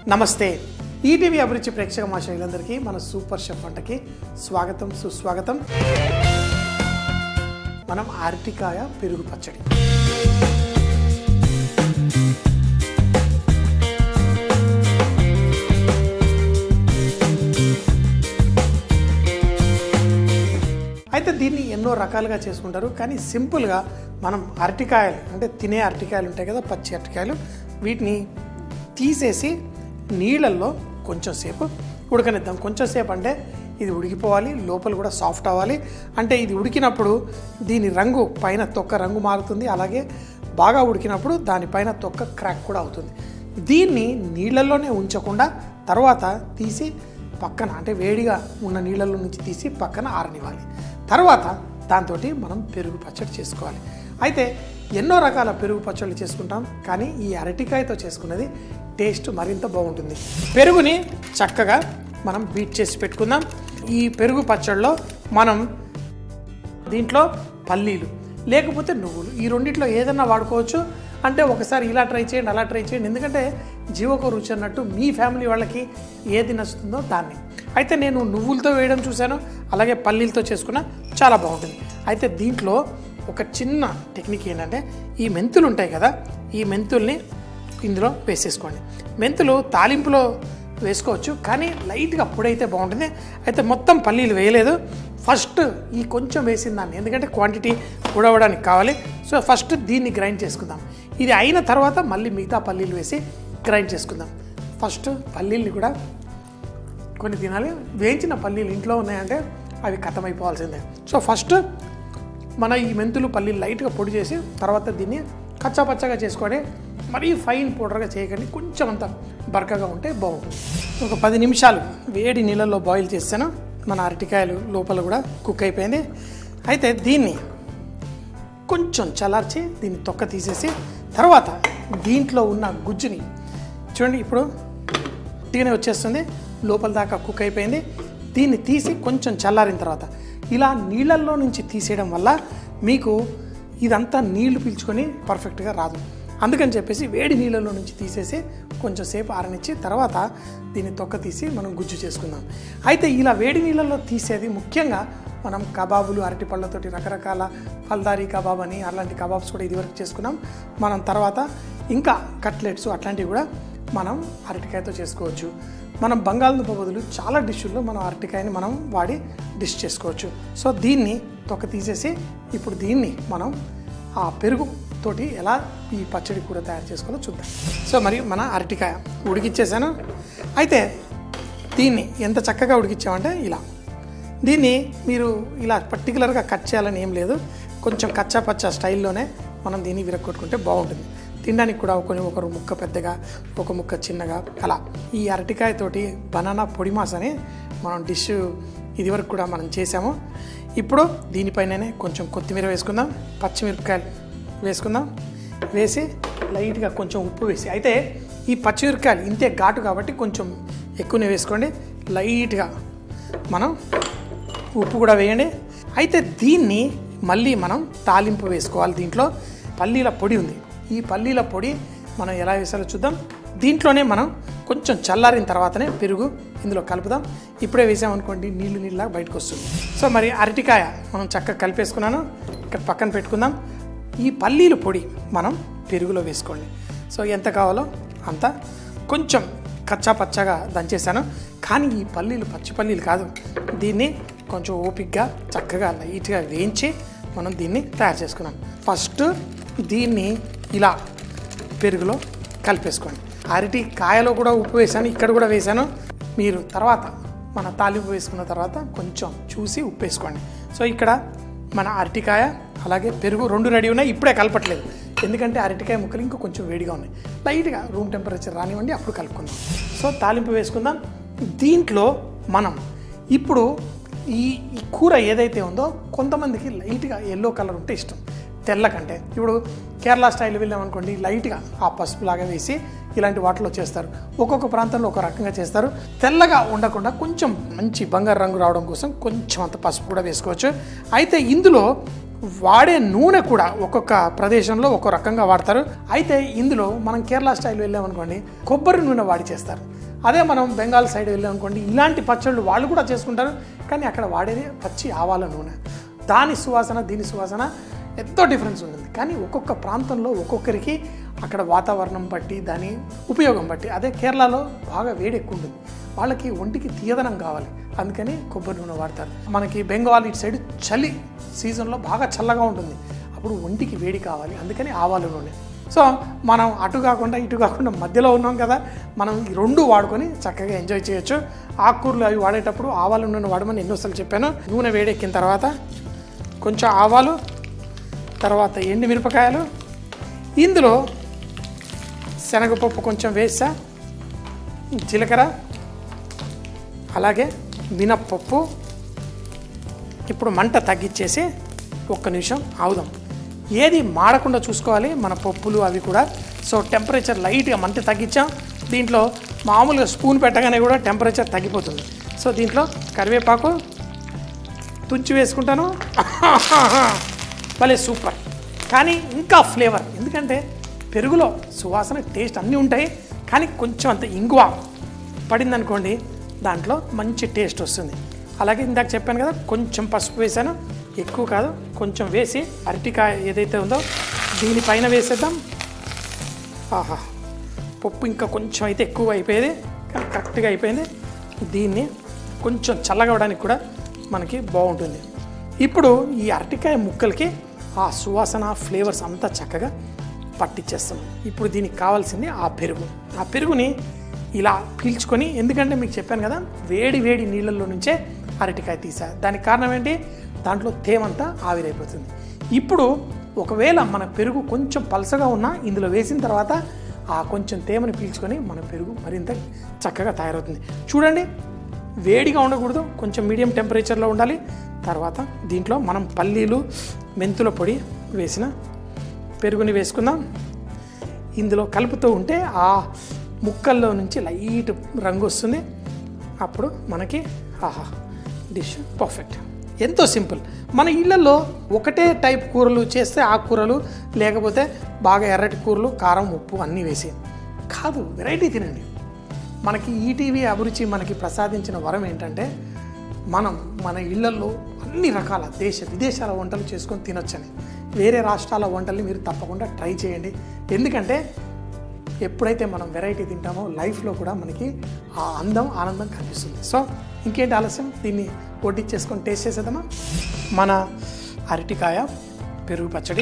నమస్తే ఈటీవీ అభిరుచి ప్రేక్షక మాషయులందరికీ మన సూపర్ షెఫ్ వంటకి స్వాగతం సుస్వాగతం మనం అరటికాయ పెరుగు పచ్చడి అయితే దీన్ని ఎన్నో రకాలుగా చేసుకుంటారు కానీ సింపుల్గా మనం అరటికాయలు అంటే తినే అరటికాయలు ఉంటాయి కదా పచ్చి అరటికాయలు వీటిని తీసేసి నీళ్ళల్లో కొంచెం సేపు ఉడకనిద్దాం కొంచెం సేపు అంటే ఇది ఉడికిపోవాలి లోపల కూడా సాఫ్ట్ అవ్వాలి అంటే ఇది ఉడికినప్పుడు దీని రంగు పైన తొక్క రంగు మారుతుంది అలాగే బాగా ఉడికినప్పుడు దానిపైన తొక్క క్రాక్ కూడా అవుతుంది దీన్ని నీళ్ళల్లోనే ఉంచకుండా తర్వాత తీసి పక్కన అంటే వేడిగా ఉన్న నీళ్ళలో నుంచి తీసి పక్కన ఆరనివ్వాలి తర్వాత దాంతో మనం పెరుగు పచ్చడి చేసుకోవాలి అయితే ఎన్నో రకాల పెరుగు పచ్చళ్ళు చేసుకుంటాం కానీ ఈ అరటికాయతో చేసుకున్నది టేస్ట్ మరింత బాగుంటుంది పెరుగుని చక్కగా మనం బీట్ చేసి పెట్టుకుందాం ఈ పెరుగు పచ్చడిలో మనం దీంట్లో పల్లీలు లేకపోతే నువ్వులు ఈ రెండిట్లో ఏదన్నా వాడుకోవచ్చు అంటే ఒకసారి ఇలా ట్రై చేయండి అలా ట్రై చేయండి ఎందుకంటే జీవక రుచి అన్నట్టు మీ ఫ్యామిలీ వాళ్ళకి ఏది నచ్చుతుందో దాన్ని అయితే నేను నువ్వులతో వేయడం చూశాను అలాగే పల్లీలతో చేసుకున్న చాలా బాగుంటుంది అయితే దీంట్లో ఒక చిన్న టెక్నిక్ ఏంటంటే ఈ మెంతులు ఉంటాయి కదా ఈ మెంతుల్ని ఇందులో వేసేసుకోండి మెంతులు తాలింపులో వేసుకోవచ్చు కానీ లైట్గా పొడైతే బాగుంటుంది అయితే మొత్తం పల్లీలు వేయలేదు ఫస్ట్ ఈ కొంచెం వేసిన దాన్ని ఎందుకంటే క్వాంటిటీ ఉడవడానికి కావాలి సో ఫస్ట్ దీన్ని గ్రైండ్ చేసుకుందాం ఇది అయిన తర్వాత మళ్ళీ మిగతా పల్లీలు వేసి గ్రైండ్ చేసుకుందాం ఫస్ట్ పల్లీల్ని కూడా కొన్ని తినాలి వేయించిన పల్లీలు ఇంట్లో ఉన్నాయంటే అవి కథమైపోవాల్సిందే సో ఫస్ట్ మన ఈ మెంతులు పల్లీలు లైట్గా పొడి చేసి తర్వాత దీన్ని కచ్చాపచ్చగా చేసుకొని మరీ ఫైన్ పౌడర్గా చేయకండి కొంచెం అంత బరకగా ఉంటే బాగుంటుంది ఒక పది నిమిషాలు వేడి నీళ్ళల్లో బాయిల్ చేస్తాను మన అరటికాయలు లోపల కూడా కుక్ అయిపోయింది అయితే దీన్ని కొంచెం చల్లార్చి దీన్ని తొక్క తీసేసి తర్వాత దీంట్లో ఉన్న గుజ్జుని చూడండి ఇప్పుడు ఉట్టిగానే వచ్చేస్తుంది లోపల దాకా కుక్ అయిపోయింది దీన్ని తీసి కొంచెం చల్లారిన తర్వాత ఇలా నీళ్ళల్లో నుంచి తీసేయడం వల్ల మీకు ఇదంతా నీళ్లు పీల్చుకొని పర్ఫెక్ట్గా రాదు అందుకని చెప్పేసి వేడి నీళ్ళలో నుంచి తీసేసి కొంచెం సేపు ఆరనిచ్చి తర్వాత దీన్ని తొక్క తీసి మనం గుజ్జు చేసుకుందాం అయితే ఇలా వేడి నీళ్ళల్లో తీసేది ముఖ్యంగా మనం కబాబులు అరటి పళ్ళతోటి రకరకాల ఫల్దారీ కబాబ్ అని అలాంటి కబాబ్స్ కూడా ఇదివరకు చేసుకున్నాం మనం తర్వాత ఇంకా కట్లెట్స్ అట్లాంటివి కూడా మనం అరటికాయతో చేసుకోవచ్చు మనం బంగాళదుంప బదులు చాలా డిష్షుల్లో మనం అరటికాయని మనం వాడి డిష్ చేసుకోవచ్చు సో దీన్ని తొక్క తీసేసి ఇప్పుడు దీన్ని మనం ఆ పెరుగు తోటి ఎలా ఈ పచ్చడి కూర తయారు చేసుకోవాలో చూద్దాం సో మరి మన అరటికాయ ఉడికిచ్చేసాను అయితే దీన్ని ఎంత చక్కగా ఉడికిచ్చామంటే ఇలా దీన్ని మీరు ఇలా పర్టికులర్గా కట్ చేయాలని ఏం లేదు కొంచెం కచ్చా పచ్చా స్టైల్లోనే మనం దీన్ని విరగొట్టుకుంటే బాగుంటుంది తినడానికి కూడా కొన్ని ఒకరు ముక్క పెద్దగా ఒక ముక్క చిన్నగా అలా ఈ అరటికాయతోటి బనానా పొడి మాస్ అని మనం డిష్ ఇదివరకు కూడా మనం చేసాము ఇప్పుడు దీనిపైననే కొంచెం కొత్తిమీర వేసుకుందాం పచ్చిమిరపకాయలు వేసుకుందాం వేసి లైట్గా కొంచెం ఉప్పు వేసి అయితే ఈ పచ్చిమిరపకాయలు ఇంతే ఘాటు కాబట్టి కొంచెం ఎక్కువనే వేసుకోండి లైట్గా మనం ఉప్పు కూడా వేయండి అయితే దీన్ని మళ్ళీ మనం తాలింపు వేసుకోవాలి దీంట్లో పల్లీల పొడి ఉంది ఈ పల్లీల పొడి మనం ఎలా వేసాలో చూద్దాం దీంట్లోనే మనం కొంచెం చల్లారిన తర్వాతనే పెరుగు ఇందులో కలుపుదాం ఇప్పుడే వేసామనుకోండి నీళ్ళు నీళ్ళ బయటకు వస్తుంది సో మరి అరటికాయ మనం చక్కగా కలిపేసుకున్నాను ఇక్కడ పక్కన పెట్టుకుందాం ఈ పల్లీల పొడి మనం పెరుగులో వేసుకోండి సో ఎంత కావాలో అంత కొంచెం కచ్చా పచ్చగా దంచేసాను కానీ ఈ పల్లీలు పచ్చి పల్లీలు కాదు దీన్ని కొంచెం ఓపిక్గా చక్కగా లైట్గా వేయించి మనం దీన్ని తయారు చేసుకున్నాం ఫస్ట్ దీన్ని ఇలా పెరుగులో కలిపేసుకోండి అరటి కాయలో కూడా ఉప్పు వేసాను ఇక్కడ కూడా వేసాను మీరు తర్వాత మన తాలింపు వేసుకున్న తర్వాత కొంచెం చూసి ఉప్పు వేసుకోండి సో ఇక్కడ మన అరటికాయ అలాగే పెరుగు రెండు రెడీ ఉన్నాయి ఇప్పుడే కలపట్లేదు ఎందుకంటే అరటికాయ ముక్కలు ఇంకా కొంచెం వేడిగా ఉన్నాయి లైట్గా రూమ్ టెంపరేచర్ రానివ్వండి అప్పుడు కలుపుకుందాం సో తాలింపు వేసుకుందాం దీంట్లో మనం ఇప్పుడు ఈ ఈ కూర ఏదైతే ఉందో కొంతమందికి లైట్గా ఎల్లో కలర్ ఉంటే ఇష్టం తెల్ల కంటే ఇప్పుడు కేరళ స్టైల్ వెళ్ళామనుకోండి లైట్గా ఆ పసుపు లాగా వేసి ఇలాంటి వాటిలో చేస్తారు ఒక్కొక్క ప్రాంతంలో ఒక రకంగా చేస్తారు తెల్లగా ఉండకుండా కొంచెం మంచి బంగారు రంగు రావడం కోసం కొంచెం అంత పసుపు కూడా వేసుకోవచ్చు అయితే ఇందులో వాడే నూనె కూడా ఒక్కొక్క ప్రదేశంలో ఒక్కో రకంగా వాడతారు అయితే ఇందులో మనం కేరళ స్టైల్ వెళ్ళామనుకోండి కొబ్బరి నూనె వాడి చేస్తారు అదే మనం బెంగాల్ సైడ్ వెళ్ళాం అనుకోండి ఇలాంటి పచ్చళ్ళు వాళ్ళు కూడా చేసుకుంటారు కానీ అక్కడ వాడేది పచ్చి ఆవాల నూనె దాని సువాసన దీని సువాసన ఎంతో డిఫరెన్స్ ఉంటుంది కానీ ఒక్కొక్క ప్రాంతంలో ఒక్కొక్కరికి అక్కడ వాతావరణం బట్టి దాని ఉపయోగం బట్టి అదే కేరళలో బాగా వేడి ఎక్కువ ఉంటుంది వాళ్ళకి ఒంటికి తీయదనం కావాలి అందుకని కొబ్బరి నూనె వాడతారు మనకి బెంగాల్ ఇటు సైడ్ చలి సీజన్లో బాగా చల్లగా ఉంటుంది అప్పుడు ఒంటికి వేడి కావాలి అందుకని ఆవాల నూనె సో మనం అటు కాకుండా ఇటు కాకుండా మధ్యలో ఉన్నాం కదా మనం ఈ రెండు వాడుకొని చక్కగా ఎంజాయ్ చేయొచ్చు ఆకుకూరలు అవి వాడేటప్పుడు ఆవాల నూనె వాడమని ఎన్నోసార్లు చెప్పాను నూనె వేడెక్కిన తర్వాత కొంచెం ఆవాలు తర్వాత ఎండు మిరపకాయలు ఇందులో శనగపప్పు కొంచెం వేసా జీలకర్ర అలాగే మినప్పప్పు ఇప్పుడు మంట తగ్గించేసి ఒక్క నిమిషం ఆవుదాం ఏది మాడకుండా చూసుకోవాలి మన పప్పులు అవి కూడా సో టెంపరేచర్ లైట్గా మంట తగ్గించాం దీంట్లో మామూలుగా స్పూన్ పెట్టగానే కూడా టెంపరేచర్ తగ్గిపోతుంది సో దీంట్లో కరివేపాకు తుంచి వేసుకుంటాను భలే సూపర్ కానీ ఇంకా ఫ్లేవర్ ఎందుకంటే పెరుగులో సువాసన టేస్ట్ అన్నీ ఉంటాయి కానీ కొంచెం అంత ఇంగువ పడిందనుకోండి దాంట్లో మంచి టేస్ట్ వస్తుంది అలాగే ఇందాక చెప్పాను కదా కొంచెం పసుపు వేసాను ఎక్కువ కాదు కొంచెం వేసి అరటికాయ ఏదైతే ఉందో దీనిపైన వేసేద్దాం ఆహా పప్పు ఇంకా కొంచెం అయితే ఎక్కువ అయిపోయేది కానీ కరెక్ట్గా అయిపోయింది దీన్ని కొంచెం చల్లగవడానికి కూడా మనకి బాగుంటుంది ఇప్పుడు ఈ అరటికాయ ముక్కలకి ఆ సువాసన ఫ్లేవర్స్ అంతా చక్కగా పట్టించేస్తాం ఇప్పుడు దీనికి కావాల్సింది ఆ పెరుగు ఆ పెరుగుని ఇలా పీల్చుకొని ఎందుకంటే మీకు చెప్పాను కదా వేడి వేడి నీళ్ళల్లో నుంచే అరటికాయ తీసా దానికి కారణం ఏంటి దాంట్లో తేమంతా ఆవిరైపోతుంది ఇప్పుడు ఒకవేళ మన పెరుగు కొంచెం పలసగా ఉన్నా ఇందులో వేసిన తర్వాత ఆ కొంచెం తేమని పీల్చుకొని మన పెరుగు మరింత చక్కగా తయారవుతుంది చూడండి వేడిగా ఉండకూడదు కొంచెం మీడియం టెంపరేచర్లో ఉండాలి తర్వాత దీంట్లో మనం పల్లీలు మెంతుల పొడి వేసిన పెరుగుని వేసుకుందాం ఇందులో కలుపుతూ ఉంటే ఆ ముక్కల్లో నుంచి లైట్ రంగు వస్తుంది అప్పుడు మనకి ఆహా డిష్ పర్ఫెక్ట్ ఎంతో సింపుల్ మన ఇళ్ళల్లో ఒకటే టైప్ కూరలు చేస్తే ఆకుకూరలు లేకపోతే బాగా ఎర్రటి కూరలు కారం ఉప్పు అన్నీ వేసి కాదు వెరైటీ తినండి మనకి ఈటీవీ అభిరుచి మనకి ప్రసాదించిన వరం ఏంటంటే మనం మన ఇళ్లల్లో అన్ని రకాల దేశ విదేశాల వంటలు చేసుకొని తినొచ్చని వేరే రాష్ట్రాల వంటల్ని మీరు తప్పకుండా ట్రై చేయండి ఎందుకంటే ఎప్పుడైతే మనం వెరైటీ తింటామో లైఫ్లో కూడా మనకి ఆ అందం ఆనందం కనిపిస్తుంది సో ఇంకేంటి ఆలస్యం దీన్ని వడ్డించేసుకొని టేస్ట్ చేసేద్దామా మన అరటికాయ పెరుగు పచ్చడి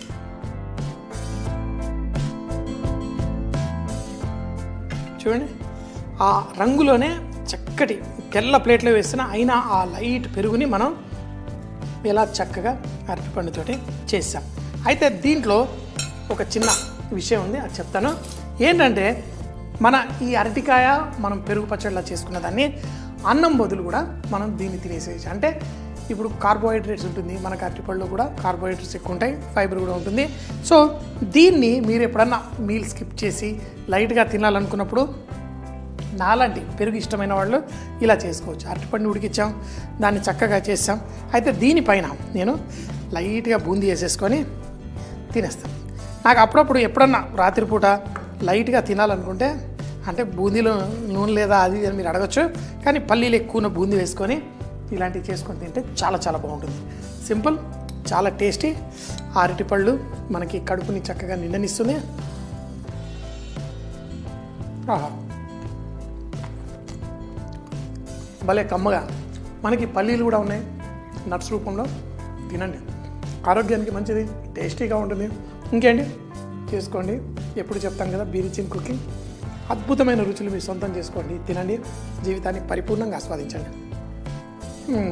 చూడండి ఆ రంగులోనే చక్కటి తెల్ల ప్లేట్లో వేసిన అయినా ఆ లైట్ పెరుగుని మనం ఇలా చక్కగా అరటిపండుతోటి చేసాం అయితే దీంట్లో ఒక చిన్న విషయం ఉంది అది చెప్తాను ఏంటంటే మన ఈ అరటికాయ మనం పెరుగు పచ్చడిలా చేసుకున్న దాన్ని అన్నం బదులు కూడా మనం దీన్ని తినేసేయచ్చు అంటే ఇప్పుడు కార్బోహైడ్రేట్స్ ఉంటుంది మనకు అరటిపళ్ళు కూడా కార్బోహైడ్రేట్స్ ఎక్కువ ఉంటాయి ఫైబర్ కూడా ఉంటుంది సో దీన్ని మీరు ఎప్పుడన్నా మీల్ స్కిప్ చేసి లైట్గా తినాలనుకున్నప్పుడు నాలాంటి పెరుగు ఇష్టమైన వాళ్ళు ఇలా చేసుకోవచ్చు అరటిపండు ఉడికిచ్చాం దాన్ని చక్కగా చేసాం అయితే దీనిపైన నేను లైట్గా బూందీ వేసేసుకొని తినేస్తాను నాకు అప్పుడప్పుడు ఎప్పుడన్నా రాత్రిపూట లైట్గా తినాలనుకుంటే అంటే బూందీలో నూనె లేదా అది ఇది అని మీరు అడగచ్చు కానీ పల్లీలు ఎక్కువ ఉన్న బూందీ వేసుకొని ఇలాంటివి చేసుకొని తింటే చాలా చాలా బాగుంటుంది సింపుల్ చాలా టేస్టీ ఆ అరటిపళ్ళు మనకి కడుపుని చక్కగా నిండనిస్తుంది ఆహా భలే కమ్మగా మనకి పల్లీలు కూడా ఉన్నాయి నట్స్ రూపంలో తినండి ఆరోగ్యానికి మంచిది టేస్టీగా ఉంటుంది ఇంకేంటి చేసుకోండి ఎప్పుడు చెప్తాం కదా బీరిచిన్ కుకింగ్ అద్భుతమైన రుచులు మీరు సొంతం చేసుకోండి తినండి జీవితాన్ని పరిపూర్ణంగా ఆస్వాదించండి మ్మ్.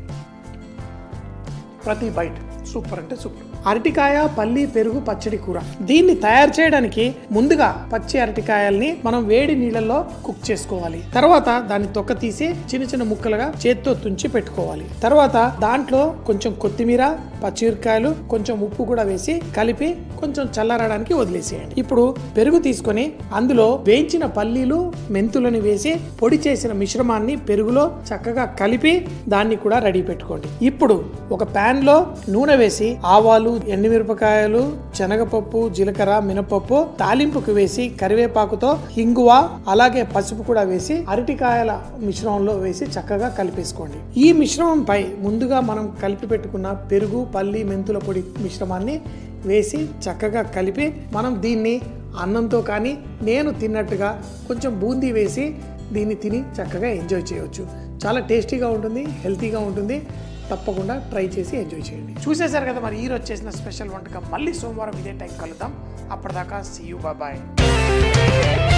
ప్రతి బైట్ సూపర్ అంటే సూపర్ అరటికాయ పల్లి పెరుగు పచ్చడి కూర దీన్ని తయారు చేయడానికి ముందుగా పచ్చి అరటికాయల్ని మనం వేడి నీళ్ళల్లో కుక్ చేసుకోవాలి తర్వాత దాన్ని తొక్క తీసి చిన్న చిన్న ముక్కలుగా చేత్తో తుంచి పెట్టుకోవాలి తర్వాత దాంట్లో కొంచెం కొత్తిమీర పచ్చిమిరకాయలు కొంచెం ఉప్పు కూడా వేసి కలిపి కొంచెం చల్లారడానికి వదిలేసేయండి ఇప్పుడు పెరుగు తీసుకొని అందులో వేయించిన పల్లీలు మెంతులను వేసి పొడి చేసిన మిశ్రమాన్ని పెరుగులో చక్కగా కలిపి దాన్ని కూడా రెడీ పెట్టుకోండి ఇప్పుడు ఒక పాన్ లో నూనె వేసి ఆవాలు ఎండుమిరపకాయలు శనగపప్పు జీలకర్ర మినపప్పు తాలింపుకు వేసి కరివేపాకుతో హింగువ అలాగే పసుపు కూడా వేసి అరటికాయల మిశ్రమంలో వేసి చక్కగా కలిపేసుకోండి ఈ మిశ్రమంపై ముందుగా మనం కలిపి పెట్టుకున్న పెరుగు పల్లి మెంతుల పొడి మిశ్రమాన్ని వేసి చక్కగా కలిపి మనం దీన్ని అన్నంతో కానీ నేను తిన్నట్టుగా కొంచెం బూందీ వేసి దీన్ని తిని చక్కగా ఎంజాయ్ చేయవచ్చు చాలా టేస్టీగా ఉంటుంది హెల్తీగా ఉంటుంది తప్పకుండా ట్రై చేసి ఎంజాయ్ చేయండి చూసేశారు కదా మరి ఈరోజు చేసిన స్పెషల్ వంటకం మళ్ళీ సోమవారం ఇదే టైం కలుద్దాం అప్పటిదాకా సీ యూ బాయ్